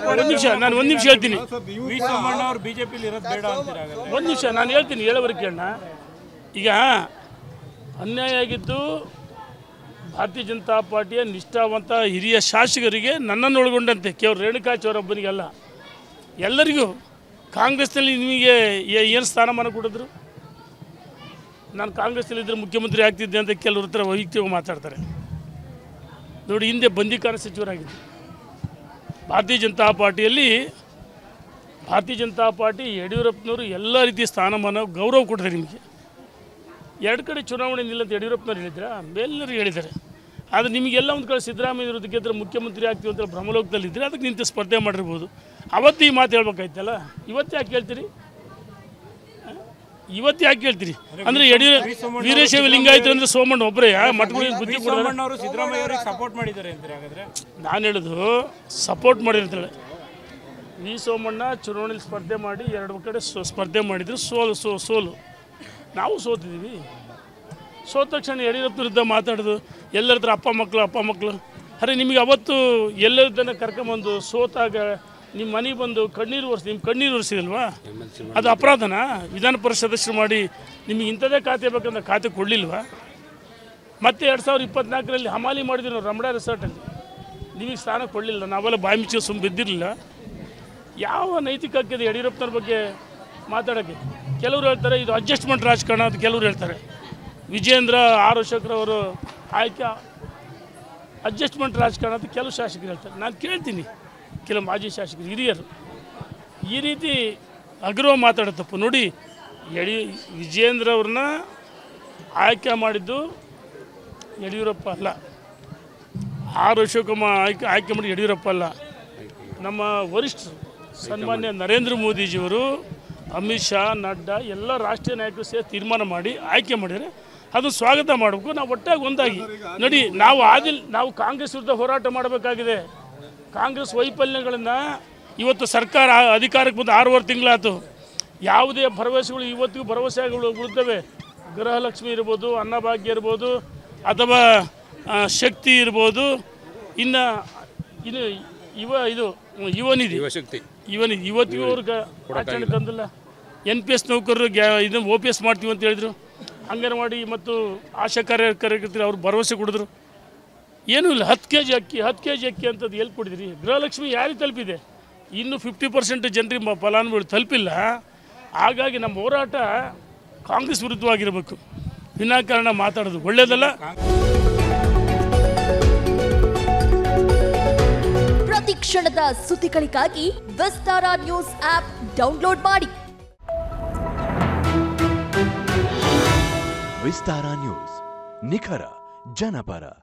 ಒಂದು ನಿಮಿಷ ನಾನು ಒಂದು ನಿಮಿಷ ಹೇಳ್ತೀನಿ ವಿ ಸೋಮಣ್ಣ ಅವ್ರು ಬಿಜೆಪಿಲಿ ಇರೋದು ಬೇಡ ಅಂತೀರ ಹಾಗಾದ್ರೆ ಒಂದು ನಿಮಿಷ ನಾನು ಹೇಳ್ತೀನಿ ಹೇಳೋವರೆಗೆ ಕೇಳೋಣ ಈಗ ಅನ್ಯಾಯ ಆಗಿದ್ದು ಭಾರತೀಯ ಜನತಾ ಪಾರ್ಟಿಯ ನಿಷ್ಠಾವಂತ ಹಿರಿಯ ಶಾಸಕರಿಗೆ ನನ್ನನ್ನು ಒಳಗೊಂಡಂತೆ ಕೇವಲ ರೇಣುಕಾಚಾರ್ಯೊಬ್ಬನಿಗಲ್ಲ ಎಲ್ಲರಿಗೂ ಕಾಂಗ್ರೆಸ್ನಲ್ಲಿ ನಿಮಗೆ ಏನು ಸ್ಥಾನಮಾನ ಕೊಡಿದ್ರು ನಾನು ಕಾಂಗ್ರೆಸ್ನಲ್ಲಿದ್ದರೆ ಮುಖ್ಯಮಂತ್ರಿ ಆಗ್ತಿದ್ದೆ ಅಂತ ಕೆಲವ್ರ ಹತ್ರ ವೈಯಕ್ತಿಕವಾಗಿ ಮಾತಾಡ್ತಾರೆ ನೋಡಿ ಹಿಂದೆ ಬಂದೀಖಾನ ಸಚಿವರಾಗಿದ್ದರು ಭಾರತೀಯ ಜನತಾ ಪಾರ್ಟಿಯಲ್ಲಿ ಭಾರತೀಯ ಜನತಾ ಪಾರ್ಟಿ ಯಡಿಯೂರಪ್ಪನವರು ಎಲ್ಲ ರೀತಿಯ ಸ್ಥಾನಮಾನ ಗೌರವ ಕೊಡ್ತಾರೆ ನಿಮಗೆ ಎರಡು ಕಡೆ ಚುನಾವಣೆ ನಿಲ್ಲ ಅಂತ ಯಡಿಯೂರಪ್ಪನವ್ರು ಹೇಳಿದ್ರ ಎಲ್ಲರೂ ಹೇಳಿದ್ದಾರೆ ಆದರೆ ನಿಮಗೆಲ್ಲ ಒಂದು ಕಡೆ ಸಿದ್ದರಾಮಯ್ಯ ವಿರುದ್ಧ ಗೆದ್ದರೆ ಮುಖ್ಯಮಂತ್ರಿ ಆಗ್ತೀವಿ ಅಂತ ಭ್ರಮಲೋಕದಲ್ಲಿದ್ದರೆ ಅದಕ್ಕೆ ನಿಂತು ಸ್ಪರ್ಧೆ ಮಾಡಿರ್ಬೋದು ಅವತ್ತು ಈ ಮಾತು ಹೇಳ್ಬೇಕಾಯ್ತಲ್ಲ ಇವತ್ತು ಯಾಕೆ ಹೇಳ್ತೀರಿ ಹ? ಇವತ್ತು ಯಾಕೆ ಹೇಳ್ತೀರಿ ಅಂದರೆ ಯಡಿಯೂರಪ್ಪ ವೀರಶೈವ ಲಿಂಗಾಯತರು ಅಂದರೆ ಸೋಮಣ್ಣ ಒಬ್ಬರೇ ಮಠಗಳಿಗೆ ಬುದ್ಧಿ ವಿ ಕೊಡೋರು ಸೋಮಣ್ಣ ಅವರು ಸಿದ್ದರಾಮಯ್ಯ ಅವರಿಗೆ ಸಪೋರ್ಟ್ ಮಾಡಿದ್ದಾರೆ ಅಂತೀರ ಹಾಗಾದ್ರೆ ನಾನು ಹೇಳೋದು ಸಪೋರ್ಟ್ ಮಾಡಿರ್ತಾಳೆ ವಿ ಸೋಮಣ್ಣ ಚುನಾವಣೆಯಲ್ಲಿ ಸ್ಪರ್ಧೆ ಮಾಡಿ ಎರಡು ಕಡೆ ಸೋ- ಸ್ಪರ್ಧೆ ಮಾಡಿದ್ರು ಸೋಲು ಸೋ ಸೋಲು ನಾವು ಸೋತಿದ್ದೀವಿ ಸೋತ ತಕ್ಷಣ ಯಡಿಯೂರಪ್ಪ ವಿರುದ್ಧ ಮಾತಾಡೋದು ಎಲ್ಲರ ಹತ್ರ ಅಪ್ಪ ಮಕ್ಕಳು ಅಪ್ಪ ಮಕ್ಕಳು ಅರೆ ನಿಮಗೆ ಅವತ್ತು ಎಲ್ಲರದ್ದನ್ನು ಕರ್ಕೊಂಬಂದು ಸೋತಾಗ ನಿಮ್ಮ ಮನೆಗೆ ಬಂದು ಕಣ್ಣೀರು ಒರೆಸಿ ನಿಮ್ಮ ಕಣ್ಣೀರು ಒರೆಸಿದಲ್ವಾ ಅದು ಅಪರಾಧನಾ ವಿಧಾನ ಪರಿಷತ್ ಸದಸ್ಯರು ಮಾಡಿ ನಿಮಗೆ ಇಂಥದೇ ಖಾತೆ ಬೇಕಂದ್ರೆ ಖಾತೆ ಕೊಡಲಿಲ್ವಾ ಮತ್ತೆ ಎರಡು ಸಾವಿರದ ಇಪ್ಪತ್ನಾಲ್ಕರಲ್ಲಿ ಹಮಾಲಿ ಮಾಡಿದ್ವಿ ನಾವು ರಮಣ ರೆಸಾರ್ಟಲ್ಲಿ ನಿಮಗೆ ಸ್ಥಾನ ಕೊಡಲಿಲ್ಲ ನಾವೆಲ್ಲ ಬಾಯಿ ಮುಚ್ಚಿ ಸುಮ್ಮನೆ ಬಿದ್ದಿರಲಿಲ್ಲ ಯಾವ ನೈತಿಕ ಹಕ್ಕಿದೆ ಯಡಿಯೂರಪ್ಪನವ್ರ ಬಗ್ಗೆ ಮಾತಾಡೋಕ್ಕೆ ಕೆಲವರು ಹೇಳ್ತಾರೆ ಇದು ಅಡ್ಜಸ್ಟ್ಮೆಂಟ್ ರಾಜಕಾರಣ ಅಂತ ಕೆಲವರು ಹೇಳ್ತಾರೆ ವಿಜೇಂದ್ರ ಆರ್ ಅಶೋಕ್ರವರು ಆಯ್ಕೆ ಅಡ್ಜಸ್ಟ್ಮೆಂಟ್ ರಾಜಕಾರಣ ಅಂತ ಕೆಲವು ಶಾಸಕರು ಹೇಳ್ತಾರೆ ನಾನು ಕೇಳ್ತೀನಿ ಕೆಲವು ಮಾಜಿ ಶಾಸಕರು ಹಿರಿಯರು ಈ ರೀತಿ ಅಗ್ರವ ಮಾತಾಡೋ ತಪ್ಪು ನೋಡಿ ಯಡಿ ವಿಜೇಂದ್ರ ಅವ್ರನ್ನ ಆಯ್ಕೆ ಮಾಡಿದ್ದು ಯಡಿಯೂರಪ್ಪ ಅಲ್ಲ ಆರ್ ಅಶೋಕಮ್ಮ ಆಯ್ಕೆ ಆಯ್ಕೆ ಮಾಡಿ ಯಡಿಯೂರಪ್ಪ ಅಲ್ಲ ನಮ್ಮ ವರಿಷ್ಠರು ಸನ್ಮಾನ್ಯ ನರೇಂದ್ರ ಮೋದಿಜಿಯವರು ಅಮಿತ್ ಶಾ ನಡ್ಡಾ ಎಲ್ಲ ರಾಷ್ಟ್ರೀಯ ನಾಯಕರು ಸೇರಿ ತೀರ್ಮಾನ ಮಾಡಿ ಆಯ್ಕೆ ಮಾಡಿದರೆ ಅದು ಸ್ವಾಗತ ಮಾಡಬೇಕು ನಾವು ಒಟ್ಟಾಗಿ ಒಂದಾಗಿ ನೋಡಿ ನಾವು ಆದಿಲ್ ನಾವು ಕಾಂಗ್ರೆಸ್ ವಿರುದ್ಧ ಹೋರಾಟ ಮಾಡಬೇಕಾಗಿದೆ ಕಾಂಗ್ರೆಸ್ ವೈಫಲ್ಯಗಳನ್ನು ಇವತ್ತು ಸರ್ಕಾರ ಅಧಿಕಾರಕ್ಕೆ ಬಂದು ಆರೂವರೆ ತಿಂಗಳಾಯ್ತು ಯಾವುದೇ ಭರವಸೆಗಳು ಇವತ್ತಿಗೂ ಭರವಸೆಗಳು ಉಳಿದವೆ ಗೃಹಲಕ್ಷ್ಮಿ ಇರ್ಬೋದು ಅನ್ನಭಾಗ್ಯ ಇರ್ಬೋದು ಅಥವಾ ಆ, ಶಕ್ತಿ ಇರ್ಬೋದು ಇನ್ನು ಇನ್ನು ಯುವ ಇದು ಯುವನಿಧಿ ಯುವಶಕ್ತಿ ಇವನ್ ಇವತ್ತಿಗೂ ಅವ್ರಿಗೆ ಆಚರಣೆ ತಂದಿಲ್ಲ ಎನ್ ಪಿ ಎಸ್ ನೌಕರರು ಗ್ಯಾ ಇದನ್ನು ಓ ಪಿ ಎಸ್ ಮಾಡ್ತೀವಿ ಅಂತ ಹೇಳಿದರು ಅಂಗನವಾಡಿ ಮತ್ತು ಆಶಾ ಕಾರ್ಯ ಕಾರ್ಯಕರ್ತರು ಅವ್ರು ಭರವಸೆ ಕೊಡಿದ್ರು ಏನೂ ಇಲ್ಲ ಹತ್ತು ಕೆ ಜಿ ಅಕ್ಕಿ ಹತ್ತು ಕೆ ಜಿ ಅಕ್ಕಿ ಅಂತದ್ದು ಎಲ್ಲಿ ಕೊಡಿದ್ರಿ ಗೃಹಲಕ್ಷ್ಮಿ ಯಾರಿಗೆ ತಲುಪಿದೆ ಇನ್ನು ಫಿಫ್ಟಿ ಪರ್ಸೆಂಟ್ ಜನರಿಗೆ ಮ- ಫಲಾನುಭವಿಗಳು ತಲುಪಿಲ್ಲ ಹಾಗಾಗಿ ನಮ್ಮ ಹೋರಾಟ ಕಾಂಗ್ರೆಸ್ ವಿರುದ್ಧವಾಗಿರಬೇಕು ವಿನಾಕಾರಣ ಮಾತಾಡೋದು ಒಳ್ಳೆಯದಲ್ಲ ಪ್ರತಿ ಕ್ಷಣದ ಸುದ್ದಿಗಳಿಗಾಗಿ ವಿಸ್ತಾರ ನ್ಯೂಸ್ ಆಪ್ ಡೌನ್ಲೋಡ್ ಮಾಡಿ ವಿಸ್ತಾರ ನ್ಯೂಸ್ ನಿಖರ ಜನಪರ